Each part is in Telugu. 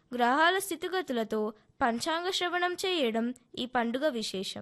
గ్రహాల స్థితిగతులతో పంచాంగ శ్రవణం చేయడం ఈ పండుగ విశేషం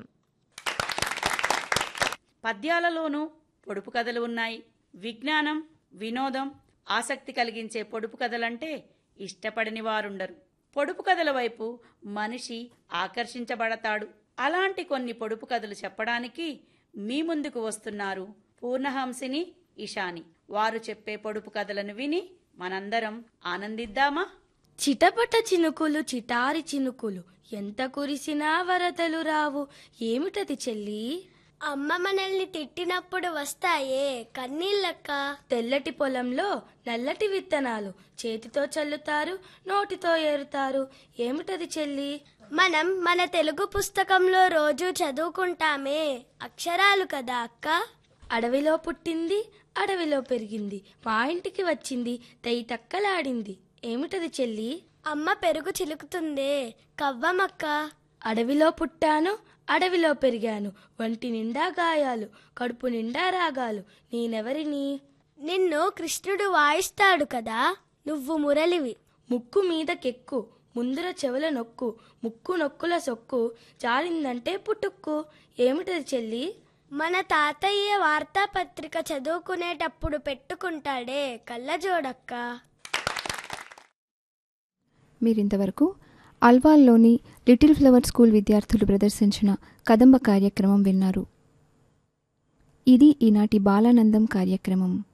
పద్యాలలోనూ పొడుపు కథలు ఉన్నాయి విజ్ఞానం వినోదం ఆసక్తి కలిగించే పొడుపు కథలంటే ఇష్టపడని వారుండరు పొడుపు కథల వైపు మనిషి ఆకర్షించబడతాడు అలాంటి కొన్ని పొడుపు కథలు చెప్పడానికి మీ ముందుకు వస్తున్నారు పూర్ణహంసిని ఇషాని వారు చెప్పే పొడుపు కథలను విని మనందరం ఆనందిద్దామా చిటపట చినుకులు చిటారి చినుకులు ఎంత కురిసినా వరదలు రావు ఏమిటది చెల్లి అమ్మ మనల్ని తిట్టినప్పుడు వస్తాయే కన్నీళ్ళక్క తెల్లటి పొలంలో నల్లటి విత్తనాలు చేతితో చల్లుతారు నోటితో ఏరుతారు ఏమిటది చెల్లి మనం మన తెలుగు పుస్తకంలో రోజు చదువుకుంటామే అక్షరాలు కదా అక్క అడవిలో పుట్టింది అడవిలో పెరిగింది మా ఇంటికి వచ్చింది తెయి తక్కలాడింది ఏమిటది చెల్లి అమ్మ పెరుగు చిలుకుతుందే కవ్వమక్క అడవిలో పుట్టాను అడవిలో పెరిగాను వంటి నిండా గాయాలు కడుపు నిండా రాగాలు నేనెవరిని నిన్ను కృష్ణుడు వాయిస్తాడు కదా నువ్వు మురళివి ముక్కు మీదకెక్కు ముందర చెవుల నొక్కు ముక్కు నొక్కుల సొక్కు జారిందంటే పుట్టుక్కు ఏమిటది చెల్లి మన తాతయ్య వార్తాపత్రిక చదువుకునేటప్పుడు పెట్టుకుంటాడే కళ్ళజోడక్క మీరింతవరకు అల్వాల్లోని లిటిల్ ఫ్లవర్ స్కూల్ విద్యార్థులు ప్రదర్శించిన కదంబ కార్యక్రమం విన్నారు ఇది ఈనాటి బాలానందం కార్యక్రమం